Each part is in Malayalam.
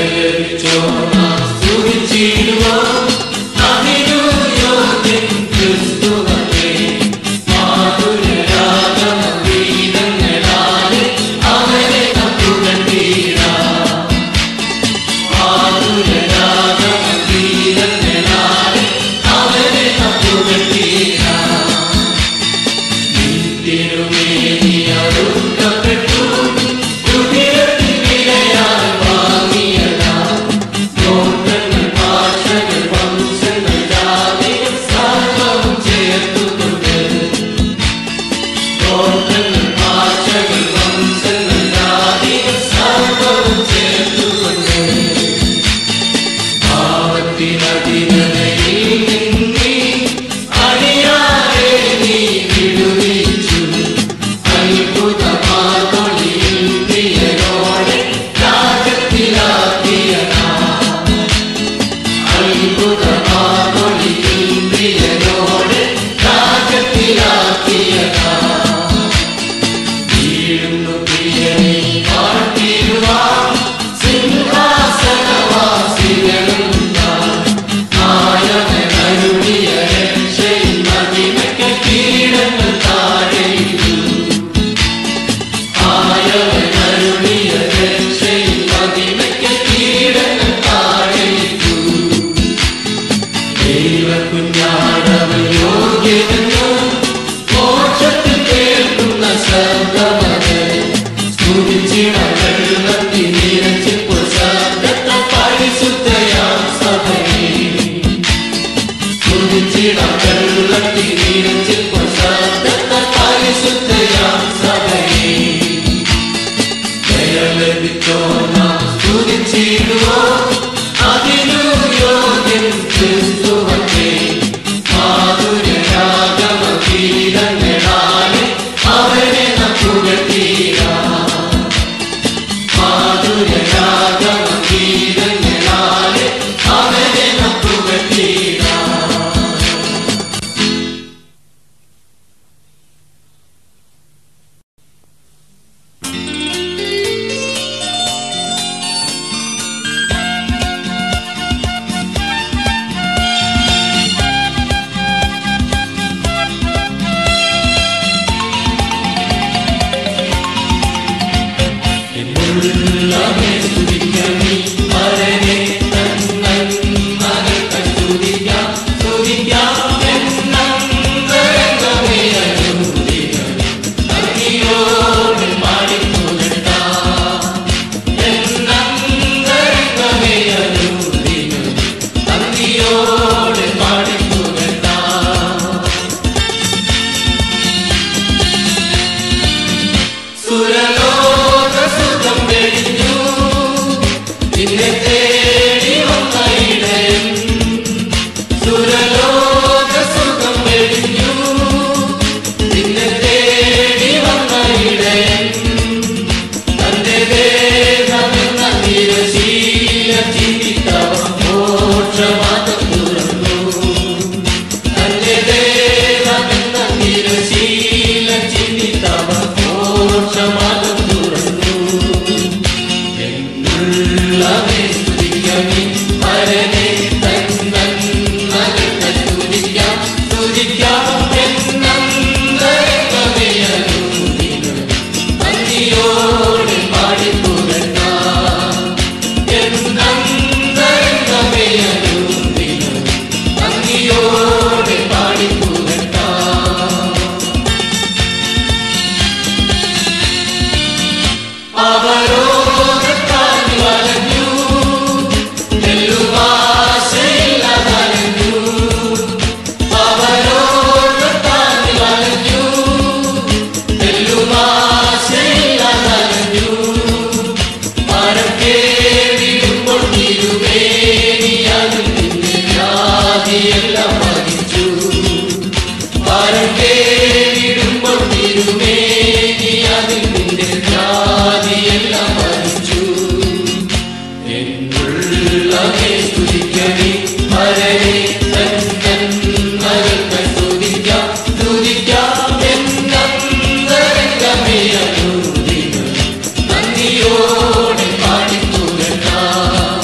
നന്ദിയോടെ പാടിത്തുകട്ടാം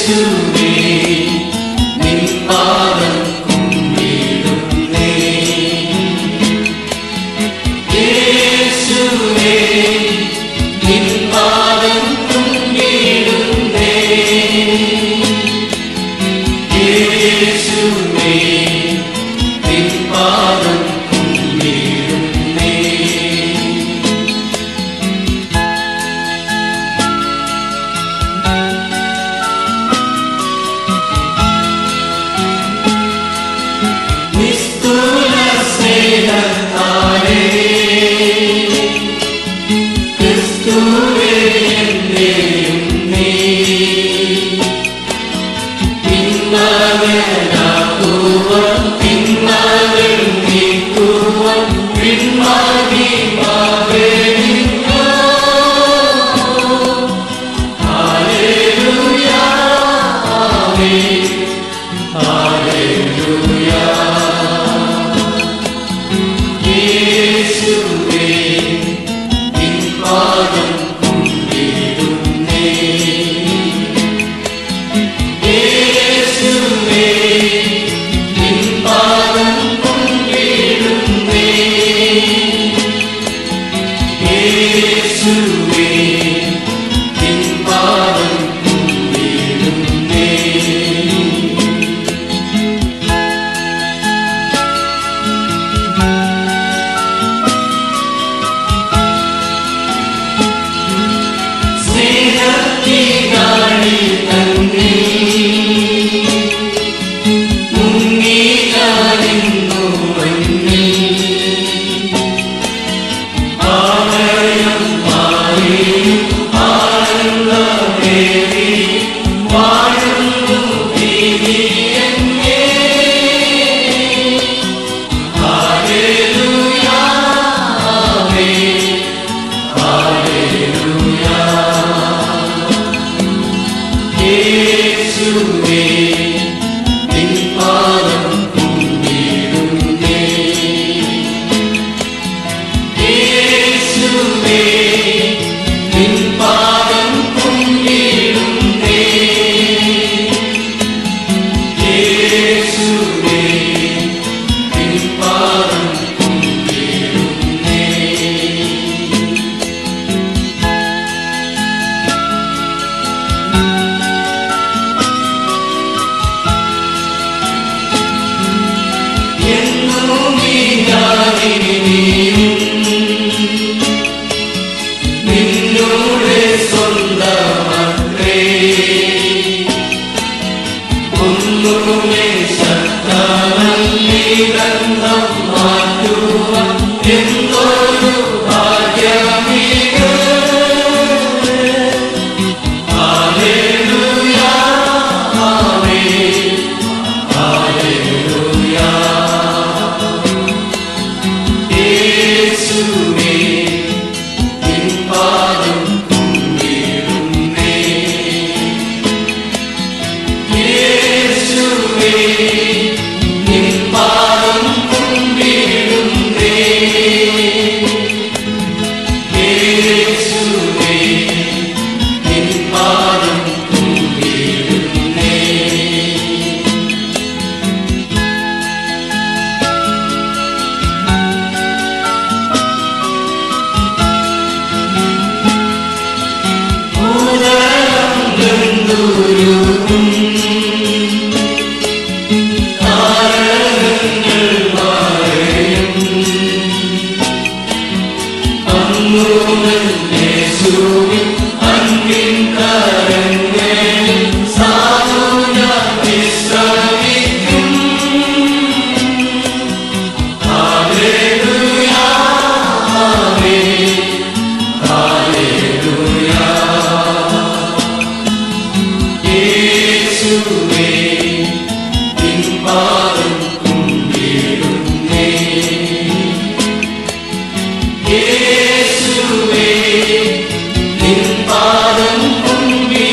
യേശുവേ നിൻ പാദം കുമ്പിടുന്നേ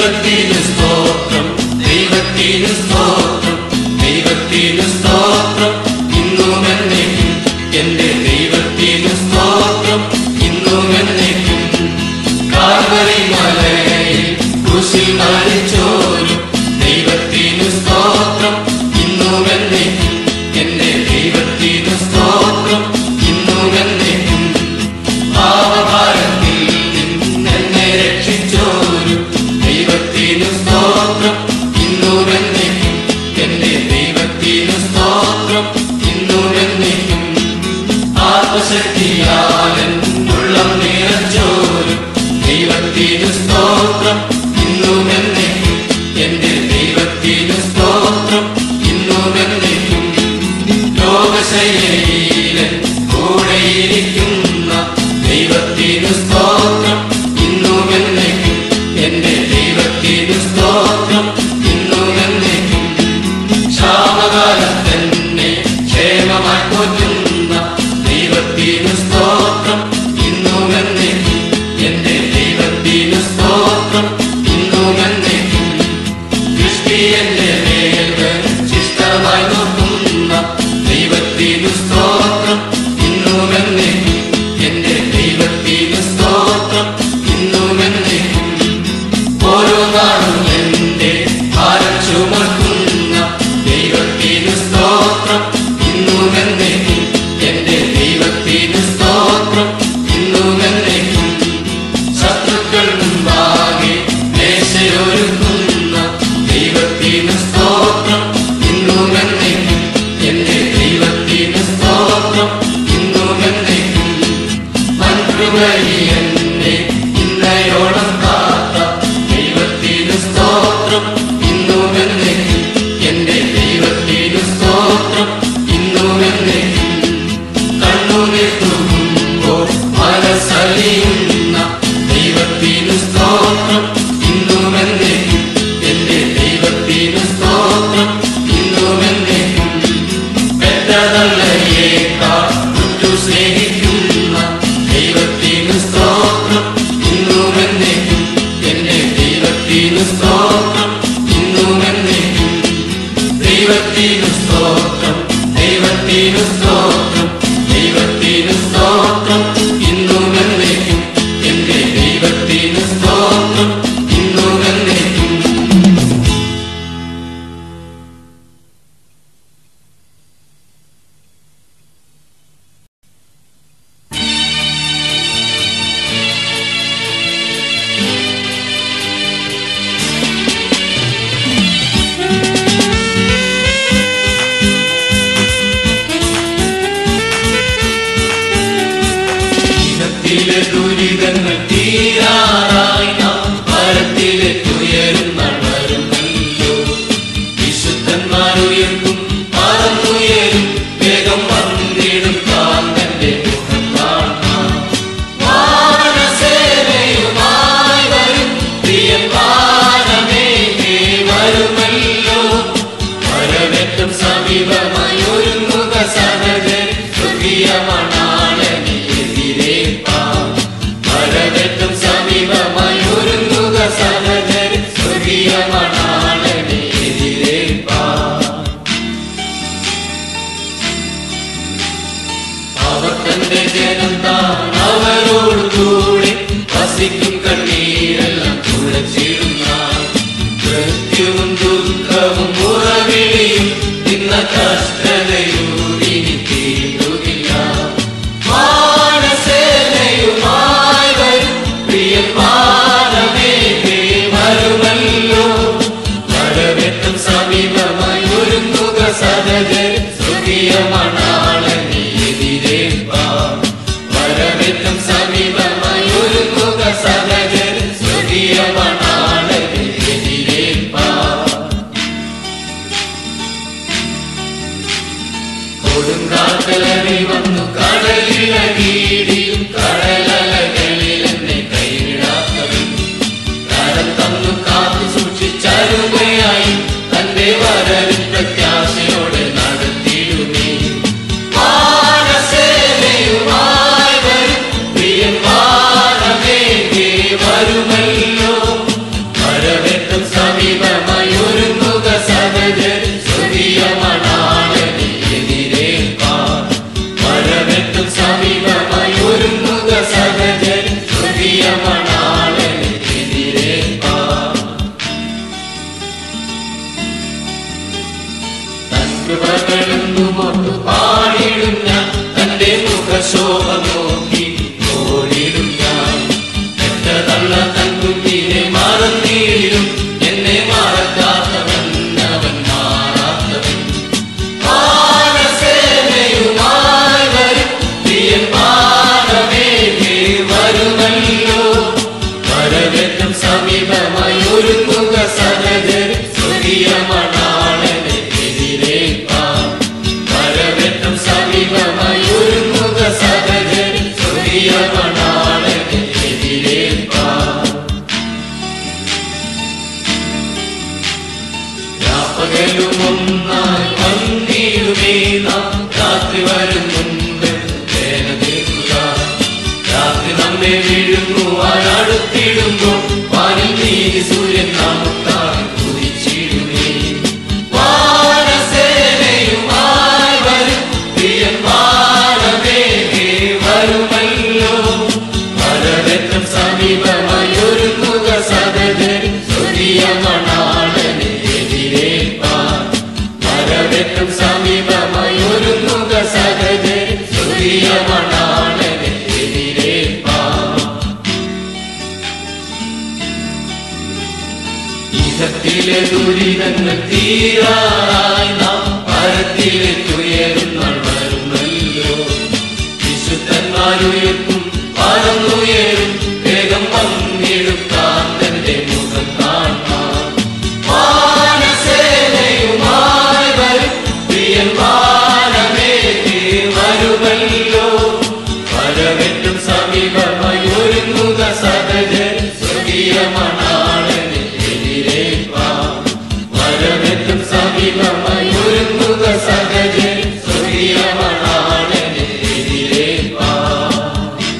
ദൈവത്തിന് സ്തോത്രം ദൈവത്തിന് സ്തോത്രം ദൈവത്തിന് സ്തോത്രം ഇന്നും എന്നേക്കും എന്റെ ദൈവത്തിന് സ്തോത്രം ഇന്നും എന്നേക്കും കാൽവരി മലയിൽ കുശിൽ മരിച്ചോരും ദൈവത്തിന് സ്തോത്രം ഇന്നും എന്നേക്കും എന്റെ ദൈവത്തിന് സ്തോത്രം ഇന്നും എന്നേക്കും പാവഭാരത്തിൽ നിന്നെന്നെ രക്ഷിച്ചോരും ദൈവത്തിന് സ്തോത്രം ഇന്നും എന്നേക്കും എന്റെ ദൈവത്തിന് സ്തോത്രം ഇന്നും എന്നേക്കും ആത്മശക്തിയാലൻ ഉള്ളം നിറച്ചോരും ദൈവത്തിന് സ്തോത്രം ഇന്നും എന്നേക്കും എന്റെ ദൈവത്തിന് സ്തോത്രം ഇന്നും എന്നേക്കും ലോകശൈലിയിലെ കൂടെയിരിക്കുന്ന ദൈവത്തിന് സ്തോത്രം ഇന്നും എന്നേക്കും എന്റെ ദൈവത്തിന് സ്തോത്രം ഇന്നും എന്നേക്കും ക്ഷാമകാലത്തന്നെ ക്ഷേമമായി പോറ്റുന്ന ദൈവത്തിന് സ്തോത്രം ഇന്നും എന്നേക്കും എന്റെ ദൈവത്തിന് സ്തോത്രം ഇന്നും എന്നേക്കും ക്രിസ്ത്യന്റെ മേൽ ശിഷ്ടമായി നോക്കുന്ന ദൈവത്തിന് സ്തോത്രം ഇന്നും എന്നേക്കും എന്റെ ദൈവത്തിന് സ്തോത്രം ഇന്നും എന്നേക്കും ഓരോ നാളും എന്റെ ഭാരം ചുമക്കുന്ന ദൈവത്തിന് സ്തോത്രം ഇന്നും എന്നേക്കും എന്റെ ദൈവത്തിന് സ്തോത്രം ഇന്നും എന്നേക്കും ശത്രുക്കൾ മുമ്പാകെ മേശയൊരുക്കുന്ന ദൈവത്തിന് സ്തോത്രം ഇന്നും എന്നേക്കും എന്റെ ദൈവത്തിന് സ്തോത്രം ഇന്നും എന്നേക്കും മന്ത്രിവഴി എന്നെ ഇന്നയോളം കാത്ത ദൈവത്തിന് സ്തോത്രം ഇന്നും എന്നേക്കും എന്റെ ദൈവത്തിന് സ്തോത്രം ഇന്നും എന്നേക്കും കണ്ണുനീർ തൂകുമ്പോൾ മനസ്സലിയുന്ന ദൈവത്തിന് സ്തോത്രം ഇന്നും എന്നേക്കും എന്റെ ദൈവത്തിന് സ്തോത്രം ഇന്നും എന്നേക്കും പെറ്റതല്ലയേക്കാൾ ഉറ്റു സ്നേഹിക്കുന്ന ദൈവത്തിന് സ്തോത്രം ഇന്നും എന്നേക്കും എന്റെ ദൈവത്തിന് സ്തോത്രം ഇന്നും എന്നേക്കും ദൈവത്തിന് സ്തോത്രം ദൈവത്തിന് സ്തോത്രം ദൈവത്തിന് സ്തോത്രം ഇന്നും എന്നേക്കും എന്റെ ദൈവത്തിന് സ്തോത്രം ഇന്നും എന്നേക്കും ഇനത്തിലെ ദുരിതങ്ങൾ തീരാറായി നാം പരത്തിലെ ഉയരുന്ന വരുമല്ലോ വിശുദ്ധന്മാരുയർക്കും പറന്നുയരും വേഗം വന്നിടും കാന്തന്റെ മുഖം കാണാം വാനസേനയുമായി വരും പ്രിയൻ വാനമേഘേ വരുമല്ലോ വരവേറ്റം സമീപമായി ഒരുങ്ങുക സഹജൻ സ്വർഗീയ മണാളനെതിരേൽപ്പാം വരവേറ്റം സമീപമായി ഒരുങ്ങുക സഹജൻ സ്വർഗീയ മണാളനെതിരേൽപ്പാം അവർ തന്റെ ജനം താൻ അവരോട് കൂടെ വസിക്കും കണ്ണീരെല്ലാം തുളച്ചിടുന്ന മൃത്യുവും ദുഃഖവും ഉറവിളിയും ഇന്ന കഷ്ടതയൂരിനി തീരുകില്ല മാനസേനയുമായി വരും പ്രിയൻ മാനമേഘേ വരുമല്ലോ വരവെത്തും സമീപമായി ഒരുങ്ങുക സഹജൻ സുഖിയ മണാളനെ എതിരേൽപ്പാം വരവെത്തും സമീപമായി ഒരുങ്ങുക സഹജൻ സുഖിയ മണാളനെ എതിരേൽപ്പാം കൊടുങ്കാറ്റലറി വന്നു കടലിലകീടിയും കടലലകളിൽ എന്നെ കൈവിടാത്തവൻ കരം തന്നു കാത്തു സൂക്ഷിച്ചരുമയായി തന്റെ വരവിൻ പ്രത്യാശയോടെ നടത്തിയിടുമേ മാനസേനയുമായി വരും പ്രിയൻ വാനമേഘേ വരുമല്ലോ വരവെറ്റ കൃപകളെന്നുമൊത്തു പാടിടും ഞാൻ തന്റെ മുഖശോഭ നോക്കി ഓടിടും ഞാൻ എത്ര തള്ള തൻ കുഞ്ഞിനെ മറന്നിടും എന്നെ മറക്കാത്തവൻ അവൻ മാറാത്തവൻ മാനസേനയുമായി വരും പ്രിയൻ മാനമേകെ വരുമല്ലോ വരവേറ്റം സമീപമായി ഒരുങ്ങുക സഹജർ സ്വർഗീയ മണാളനെ എതിരേൽപ്പാൻ വരവേറ്റം സമീപമായി ഒരുങ്ങുക സഹജർ സ്വർഗീയ മണാളനെ എതിരേൽപ്പാൻ രാപ്പകലും ഒന്നായി വന്നിടുമേ നാം രാത്രി വരും മുൻപ് വേല തീർക്കുക രാത്രി നമ്മെ വിഴുങ്ങുവാൻ അടുത്തിടുമ്പോൾ വാനിൽ നീതി സൂര്യൻ നമുക്കായി കുതിച്ചിടുമേ വാനസേനയുമായി വരും പ്രിയൻ വാനമേകെ വരുമല്ലോ വരവേറ്റം സമീപമായി ഒരുങ്ങുക സഹജരി സ്വർഗീയ മണാളനെ എതിരേൽപ്പാൻ വരവേറ്റം സമീപമായി ഒരുങ്ങുക സഹജരി സ്വർഗീയ മണാളനെ എതിരേൽപ്പാൻ ഇഹത്തിലെ ദുരിതങ്ങൾ തീരാറായി നാം പരത്തിലേക്കുയരുന്ന വരുമല്ലോ വിശുദ്ധന്മാരുയർക്കും പറന്നുയരും വേഗം പങ്കിടുക്കാൻ തന്റെ മുഖം കാണാൻ വാനസേനയുമായി വരും പ്രിയൻ വാനമേകെ വരുമല്ലോ വരവെറ്റും സമീപമായി ഒരുങ്ങുക സഹജൻ സ്വർഗീയ മണാളനെ എതിരേൽപ്പാൻ വരവെറ്റും സമീപമായി ഒരുങ്ങുക സഹജൻ സ്വർഗീയ മണാളനെ എതിരേൽപ്പാൻ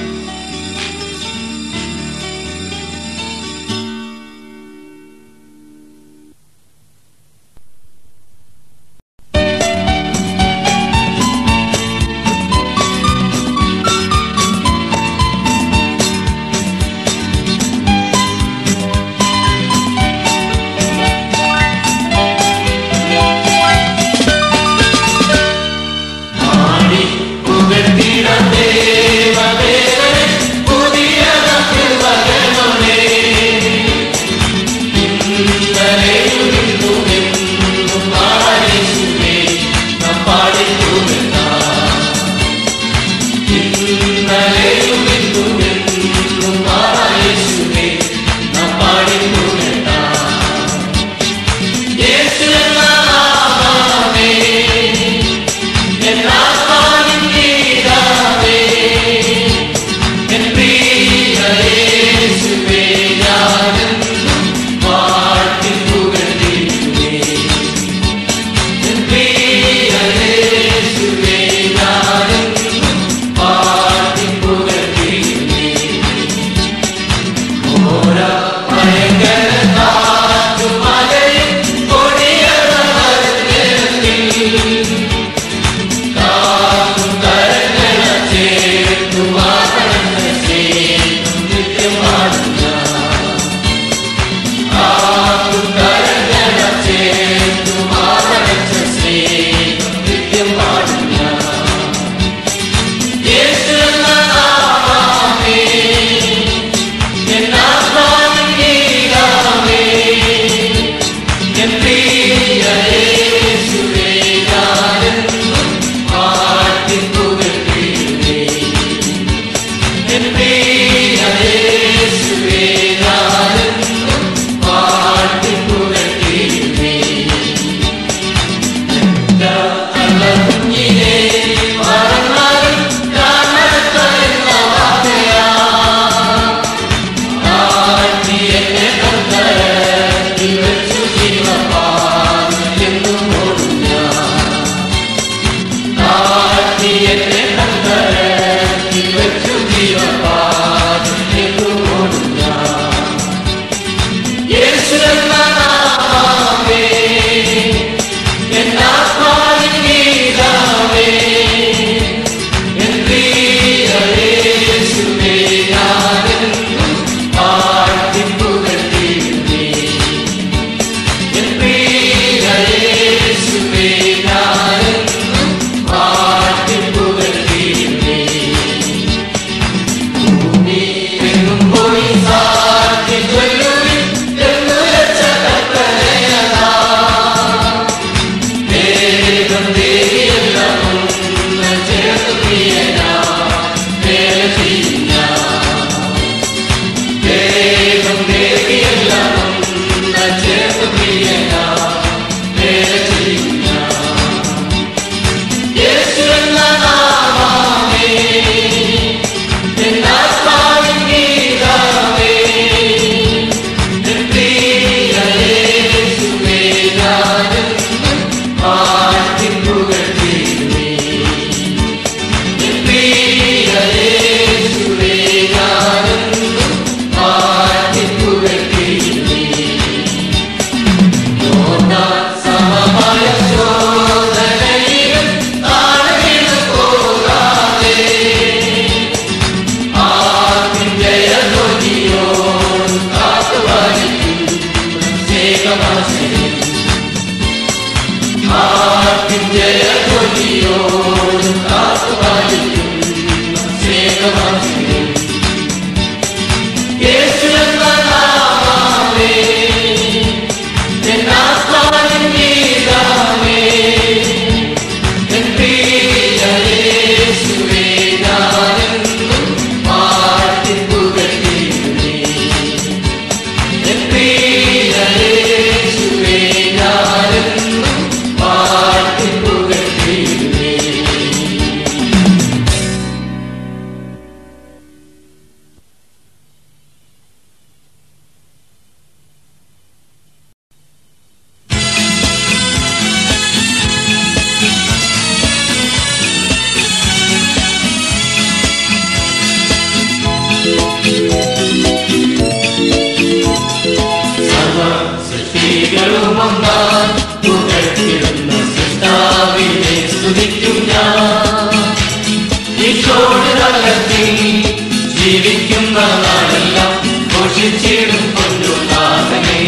സർവസൃഷ്ടികളുമൊന്നാം പുകഴ്ത്തിടുന്ന സൃഷ്ടാവിനെ സ്തുതിക്കും ഞാൻ ഈശോട് തലത്തിൽ ജീവിക്കുന്ന നാടെല്ലാം ഘോഷിച്ചിടും പൊന്നുനാഥനെ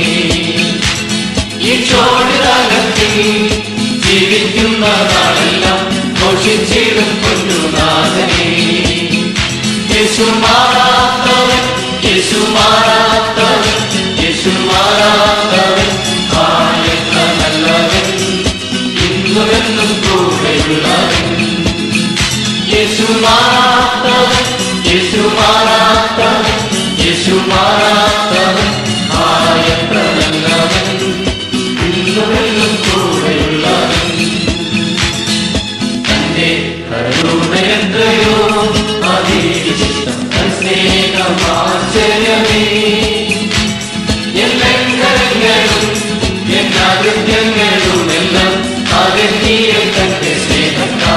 ഈശോട് തലത്തിൽ ജീവിക്കുന്ന നാടെല്ലാം ഘോഷിച്ചിടും പൊന്നുനാഥനെ യേശു മാറാത്തവൻ യേശു മാറാത്തവൻ യേശു മാറാത്തവൻ ആയത്ര നല്ലവൻ ഇന്നുമെന്നും കൂടെയുള്ളവൻ യേശു മാറാത്തവൻ യേശു മാറാത്തവൻ യേശു മാറാത്തവൻ ആയത്ര നല്ലവൻ ഇന്നുമെന്നും കൂടെയുള്ളവൻ തന്റെ കരുണയെത്രയോ അതിവിശിഷ്ടം തൻ സ്നേഹമാശ്ചര്യമേ എന്നെങ്കരങ്ങളും എന്നാകൃത്യങ്ങളും എല്ലാം അകറ്റിയ തന്റെ സ്നേഹത്താ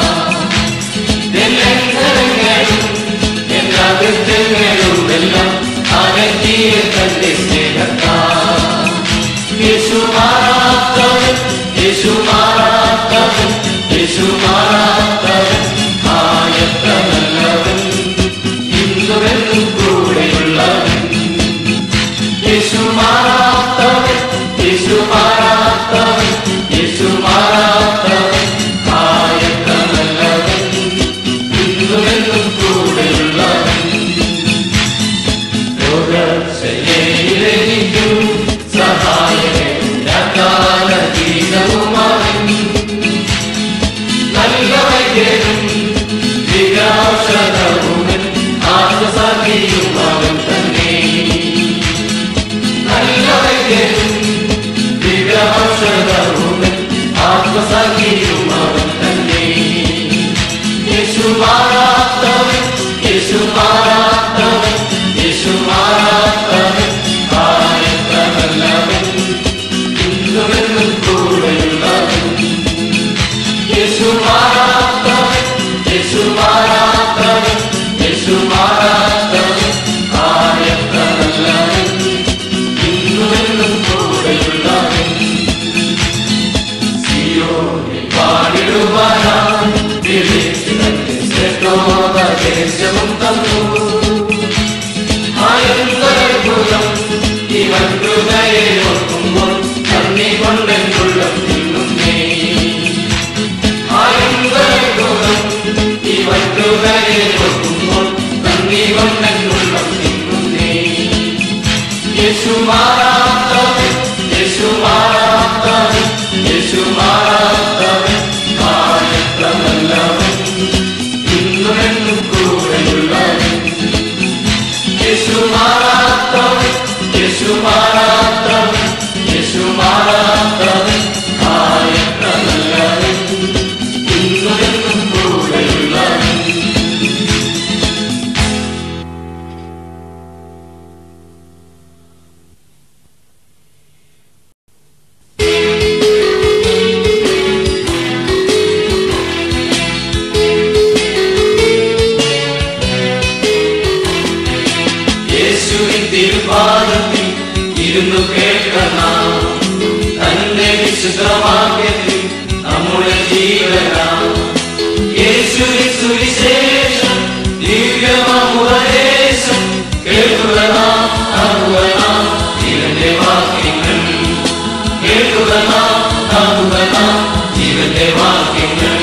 എന്നെങ്കരങ്ങളും എന്നാകൃത്യങ്ങളും എല്ലാം അകറ്റിയ തന്റെ സ്നേഹത്താ യേശു മാറാത്തവൻ യേശു മാറാത്തവൻ യേശു മാറാത്തവൻ ആയത്ര നല്ലവൻ ഇന്നുവെന്നും കൂടെയുള്ളവൻ യേശു മാറാത്തവൻ യേശു മാറാത്തവൻ യേശു മാറാത്തവൻ ആയത്ര നല്ലവൻ ഇന്നുവെന്നും കൂടെയുള്ളവൻ രോഗശയ്യയിലെനിക്കു സഹായകൻ ഗീതവുമായി നല്ല വൈദ്യനും വികാസതവുമൻ ആത്മസഖിയും അവൻ തന്നെ നല്ല വൈദ്യനും വികാസതവുമൻ ആത്മസഖിയും അവൻ തന്നെ യേശു മാറാത്തവൻ യേശു മാറാത്തവൻ യേശു മാറാത്തവൻ ആയത്ര നല്ലവൻ ഇന്നുമെന്നും കൂടെയുള്ളവൻ യേശു മാറാത്തവൻ യേശു മാറാത്തവൻ യേശു മാറാത്തവൻ ആയത്ര നല്ലവൻ ഇന്നുമെന്നും കൂടെയുള്ളവൻ സിയോനിൽ പാടിടുവാനായി വിളിച്ചിടത്തിൽ ശ്രേഷ്ഠോപദേശവും തന്നു ആയന്തരത്ഭുതം ഇവൻ ഹൃദയെ ഓർക്കുമ്പോൾ നന്ദി കൊണ്ടെന്നുള്ളം നിന്നുന്നേ ആയന്തരത്ഭുതം ഇവൻ ഹൃദയെ ഓർക്കുമ്പോൾ നന്ദി കൊണ്ടെന്നുള്ളം നിന്നുന്നേ യേശു മാറാത്തവൻ യേശു മാറാത്തവൻ യേശു മാറാത്തവൻ ആയത്ര നല്ലവൻ ഇന്നുമെന്നും കൂടെയുള്ളവൻ യേശു മാറാത്തവൻ യേശു മാറാത്തവൻ യേശു മാറാത്തവൻ ആയത്ര നല്ലവൻ ഇന്നുമെന്നും കൂടെയുള്ളവൻ യേശു ഇരുന്നു കേൾക്കണം തന്റെ വിശുദ്ധവാക്യത്തിൽ നമ്മുടെ ജീവനാം യേശുവിൻ സുവിശേഷം ദിവ്യമാമുപദേശം കേൾക്കുക നാം ആകുക നാം ജീവന്റെ വാക്യങ്ങൾ കേൾക്കുക നാം ആകുക നാം ജീവന്റെ വാക്യങ്ങൾ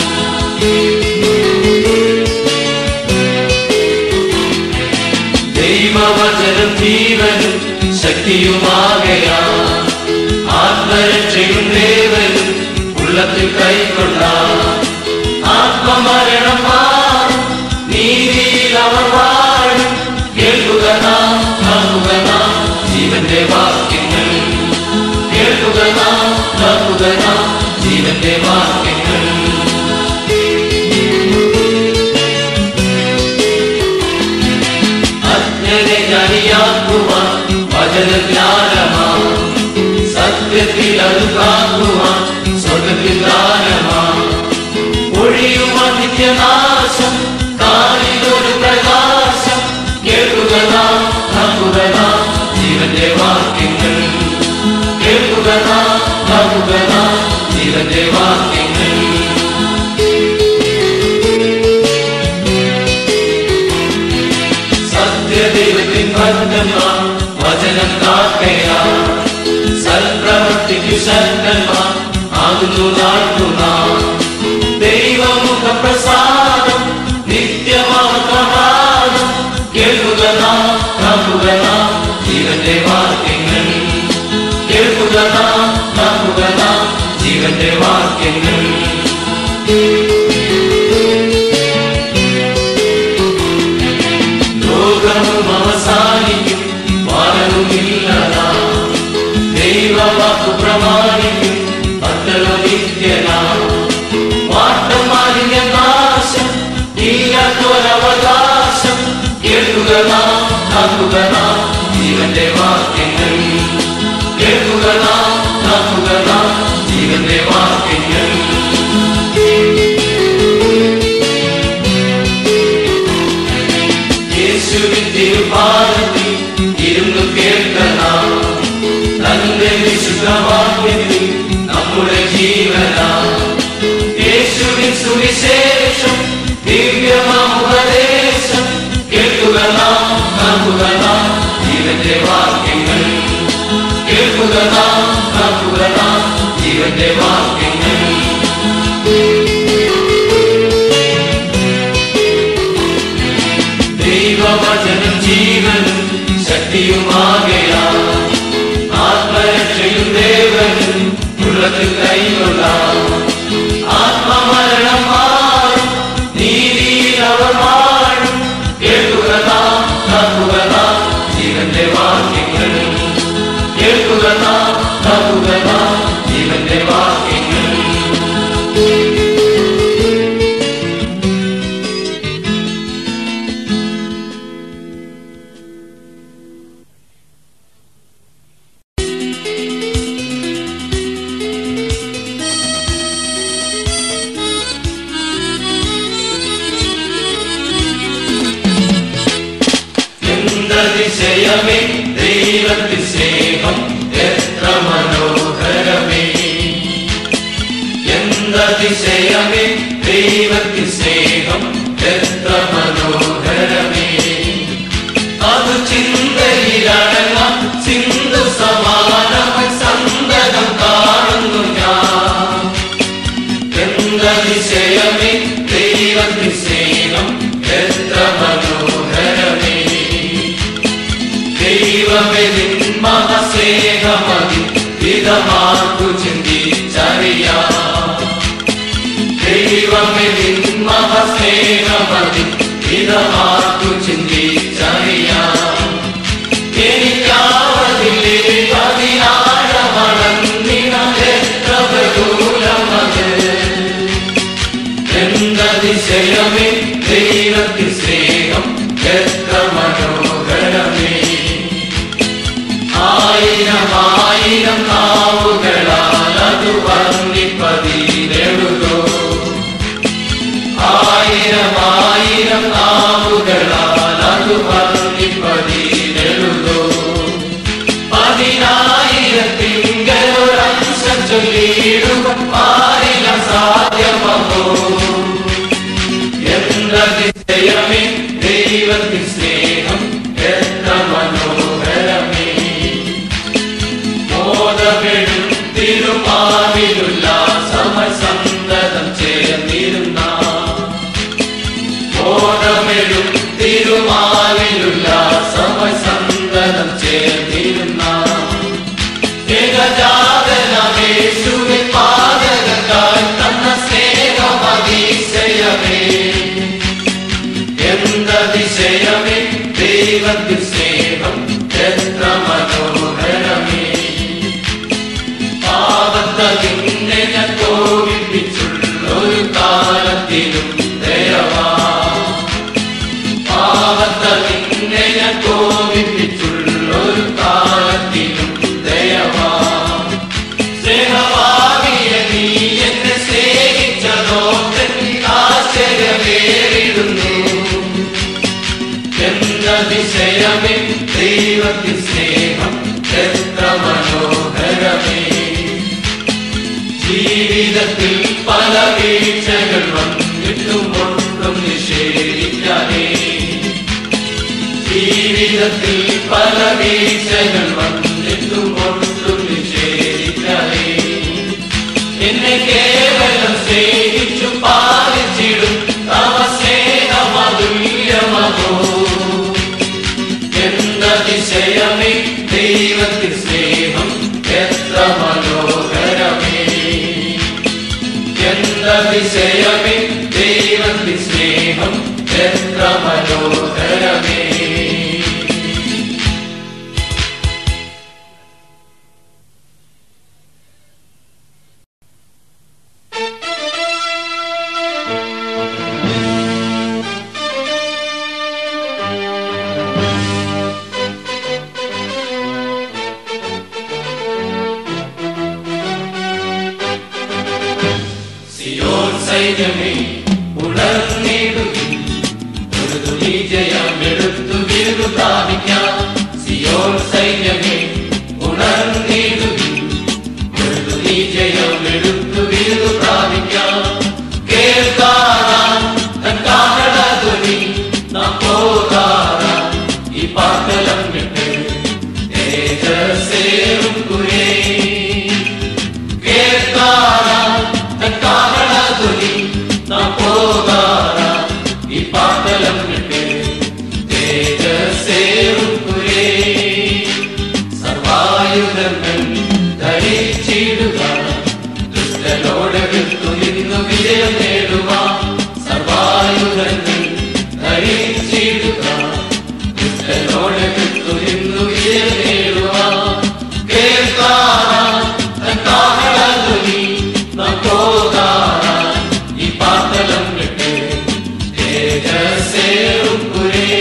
ദൈവവചനം ജീവനും ശക്തിയുമാകയാ ആത്മരക്ഷയും ദേവനും ഉള്ളത്തിൽ കൈക്കൊണ്ട ആത്മമരണം മാറും നീതിയിൽ അവർ വാഴും കേൾക്കുക നാം ആകുക നാം ജീവന്റെ വാക്യങ്ങൾ കേൾക്കുക നാം ആകുക നാം ജീവന്റെ വാക്യങ്ങൾ അജ്ഞനെ ജ്ഞാനിയാക്കുവാൻ വചനജ്ഞാനമാ സത്യത്തിൽ അത് കാക്കുവാൻ സ്വർഗത്തിൽ ദാനമാ ഒഴിയുവാൻ നിത്യനാശം കാലിതൊരു പ്രകാശം കേൾക്കുക നാം ആകുക നാം ജീവന്റെ വാക്യങ്ങൾ കേൾക്കുക നാം ആകുക നാം ജീവന്റെ വാക്യങ്ങൾ സത്യദൈവത്തിൻ ഭക്തന്മാർ വചനം കാക്കയാ സൽപ്രവർത്തിക്കു ശക്തന്മാർ ആകുന്നു നാൾക്കുനാം ദൈവമുഖ പ്രസാദം നിത്യമാത്മനാദം കേൾക്കുക നാം കാക്കുക നാം ജീവന്റെ വാക്യങ്ങൾ കേൾക്കുക നാം കാക്കുക നാം ജീവന്റെ വാക്യങ്ങൾ ലോകവും അവസാനിക്കും വാനവുമില്ലതാ ദൈവവാക്കു പ്രമാണിക്കും പത്തലോ നിത്യനാ വാട്ടം മാലിന്യ നാശം ഇല്ലാത്തൊരവകാശം കേൾക്കുക നാം കാക്കുക നാം ജീവന്റെ വാക്യങ്ങൾ കേൾക്കുക നാം കാക്കുക നാം ജീവന്റെ വാക്യങ്ങൾ യേശുവിൻ തിരുപാദത്തിൽ ഇരുന്നു കേൾക്കണം തന്റെ വിശുദ്ധവാക്യത്തിൽ നമ്മുടെ ജീവന യേശുവിൻ സുവിശേഷം ദിവ്യമാമുപദേശം കേൾക്കുക നാം കാക്കുക നാം ജീവന്റെ വാക്യങ്ങൾ കേൾക്കുക നാം കാക്കുക നാം ജീവന്റെ വാക്യങ്ങൾ ദൈവവചനം ജീവനും ശക്തിയുമാകയാ ആത്മരക്ഷയും ദേവനും ഉള്ളത് കൈകൊള്ള ആത്മമരണം മാറും നീതിയിൽ അവർ വാഴും കേൾക്കുക നാം കാക്കുക നാം ജീവന്റെ വാക്യങ്ങൾ കേൾക്കുക നാം കാക്കുക നാം ജീവന്റെ വാക്യങ്ങൾ എന്തതിശയമേ ദൈവത്തിൻ സ്നേഹം എത്ര മനോഹരമേ എന്തതിശയമേ ദൈവത്തിൻ സ്നേഹം എത്ര മനോഹരമേ അത് ചിന്തയിലടങ്ങാം സിന്ധു സമാനമായി സന്തതം കാണുന്നു ഞാൻ എന്തതിശയമേ ദൈവത്തിൻ സ്നേഹം എത്ര മനോഹരമേ ദൈവമേ നിൻ മഹാസ്നേഹമതി വിധമാർക്കു ചിന്തിച്ചറിയാം ദൈവമേ നിൻ മഹാസ്നേഹമതി വിധമാർക്കു ചിന്തിച്ചറിയാം എനിക്കാവതില്ലേ അതിനാഴമടന്നിനെത്ര ബഹുലമത് എന്തതിശയമേ ദൈവത്തിൻ സ്നേഹം എത്ര മനോഹരമേ ആയിരമായിരം നാവുകളാൽ അത് വർണ്ണിപ്പതിനെഴുതോ ആയിരമായിരം നാവുകളാൽ അത് വർണ്ണിപ്പതിനെഴുതോ പതിനായിരം ചൊല്ലിയിടുവാൻ ആരിലും സാധ്യമോ എന്നതിശയമേ ദൈവത്തിൻ സ്നേഹം എത്ര മനോഹരമേ മോദമെഴും തിരുമാവിലുള്ള സമസന്തതം ചേർന്നിരുന്ന മോദമെഴും തിരുമാവിലുള്ള സമസന്തതം ചേർന്നിരുന്ന ഏകജാതനമേശുവെ പാതകത്താൽ തന്ന സ്നേഹമതിശയമേ എന്തതിശയമേ ദൈവത്തിൻ സ്നേഹം എത്ര മനോഹരമേ പാപത്തതിനെ ഞാൻ കോപിപ്പിച്ചുള്ളൊരു കാലത്തിലും ദയവാ പാപത്തതിനെ ഞാൻ കോപിപ്പിച്ചുള്ളൊരു കാലത്തിലും ദയവാ സ്നേഹവാദിയ നീ എന്നെ സ്നേഹിച്ചതോ ആശ്ചര്യമേറിടുന്നു എന്നതിശയമേ ദൈവത്തിൻ സ്നേഹം എത്ര മനോഹരമേ ജീവിതത്തിൽ പല വീഴ്ചകൾ വന്നിട്ടും ഒട്ടും നിഷേധിക്കാതെ ജീവിതത്തിൽ പല വീഴ്ചകൾ വന്നിട്ടും ഒട്ടും നിഷേധിക്കാതെ എന്നെ കേവലം സ്നേഹിച്ചു പാലിച്ചിടും തവ സ്നേഹമതുല്യമോ എന്നതിശയമേ ദൈവത്തിൻ സ്നേഹം എത്ര മനോഹരമേ എന്നതിശയമേ ദൈവത്തിൻ സ്നേഹം എത്ര മനോഹരമേ സിയോൻ സൈന്യമേ ഉണർന്നിടുവിൻ ഒരു തുണി ജയമെടുത്തു വീരു പ്രാപിക്കാം സിയോൻ സൈന്യമേ ഉണർന്നിടുവിൻ ഒരു തുണി ജയമെടുത്തു വീരു പ്രാപിക്കാം കേൾക്കാറാം തൻ കാഹളധ്വനി നാം പോകാറാം ഈ പാക്കലം വിട്ട് തേജസ്സേറും കുരേ കേൾക്കാറാം തൻ കാഹളധ്വനി നാം പോകാറാം ഈ പാക്കലം വിട്ട് തേജസ്സേറും കുരേ സർവായുധങ്ങൾ ധരിച്ചിടുക ദുഷ്ടനോട് വിട്ടു നിന്നു വിജയം നേടുക സർവായുധങ്ങൾ ധരിച്ചിടുക ദുഷ്ടനോട് വിട്ടു നിന്നു വിജയം നേടുക കേൾക്കാറാം തൻ കാഹളധ്വനി നാം പോകാറാം ഈ പാത്തലം വിട്ട് തേജസ്സേറും കുരേ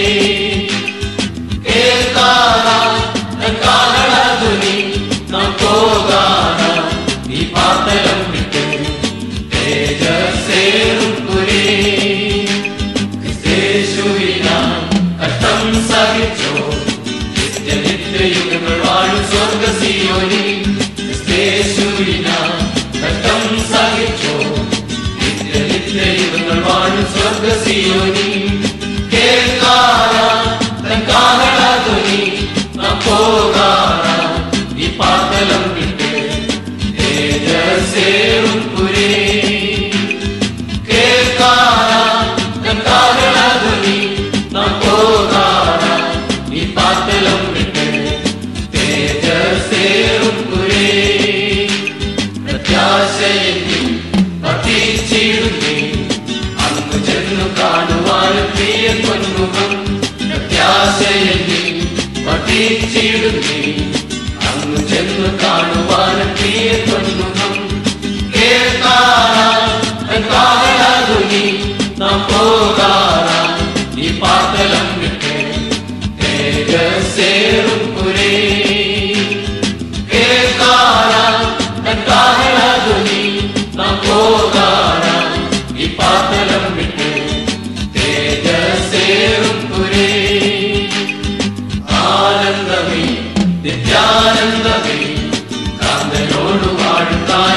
കേൾക്കാറാം തൻ കാഹളധ്വനി നാം പോകാറാം ഈ പാത്തലം വിട്ട് തേജസ്സേറും കുരേ ക്രിസ്തേശുവിനാം കഷ്ടം സഹിച്ചോ നിത്യയുഗങ്ങൾ വാഴും സ്വർഗ സിയോനി ക്രിസ്തേശുവിനാം കഷ്ടം സഹിച്ചോ നിത്യയുഗങ്ങൾ വാഴും സ്വർഗ സിയോനി കേൾക്കാറാം തൻ കാഹളധ്വനി നാം പോകാറാം ഈ പാത്തലം വിട്ട് തേജസ്സേറും പുരേ കേൾക്കാറാം തൻ കാഹളധ്വനി നാം പോകാറാം ഈ പാത്തലം വിട്ട് തേജസ്സേറും പുരേ പ്രത്യാശയെങ്കിൽ ഭക്തിച്ചിടുന്നേ അന്ന് ചെന്നു കാണുവാനും പ്രിയ പൊന്മുഖം പ്രത്യാശയെങ്കിൽ ഭക്തിച്ചിടുന്നേ അന്ന് ചെന്നു കാണുവാനും പ്രിയ പൊന്മുഖം കേൾക്കാറാം തൻ കാഹളധ്വനി നാം പോകാറാം ഈ പാത്തലം വിട്ട് തേജസ്സേറും പുരേ കേൾക്കാറാം തൻ കാഹളധ്വനി നാം പോകാറാം ഈ പാത്തലം വിട്ട് തേജസ്സേറും പുരേ ആനന്ദമേ നിത്യാനന്ദമേ കാന്തനോട് വാഴും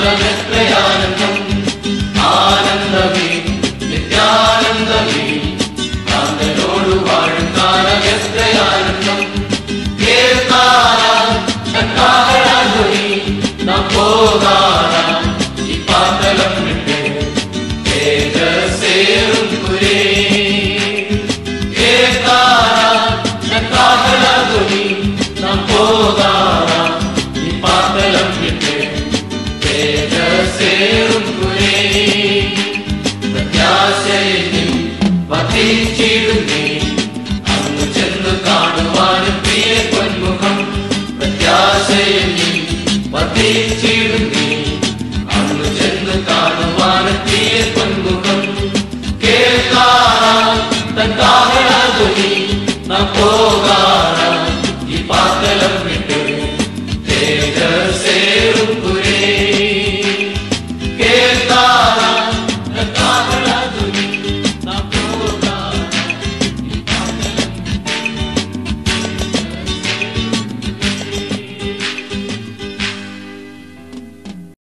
വർദ്ധിച്ചിടുന്നേ അങ്ങ് ചെന്ന് കാണുവാനും പ്രിയ പൊന്മുഖം പ്രത്യാശയെന്നിൽ വർദ്ധിച്ചിടുന്നേ അങ്ങ് ചെന്ന് കാണുവാനും പ്രിയ പൊന്മുഖം കേൾക്കാറാം തൻ കാഹളധ്വനി നാം പോകാറാം ഈ പാക്കല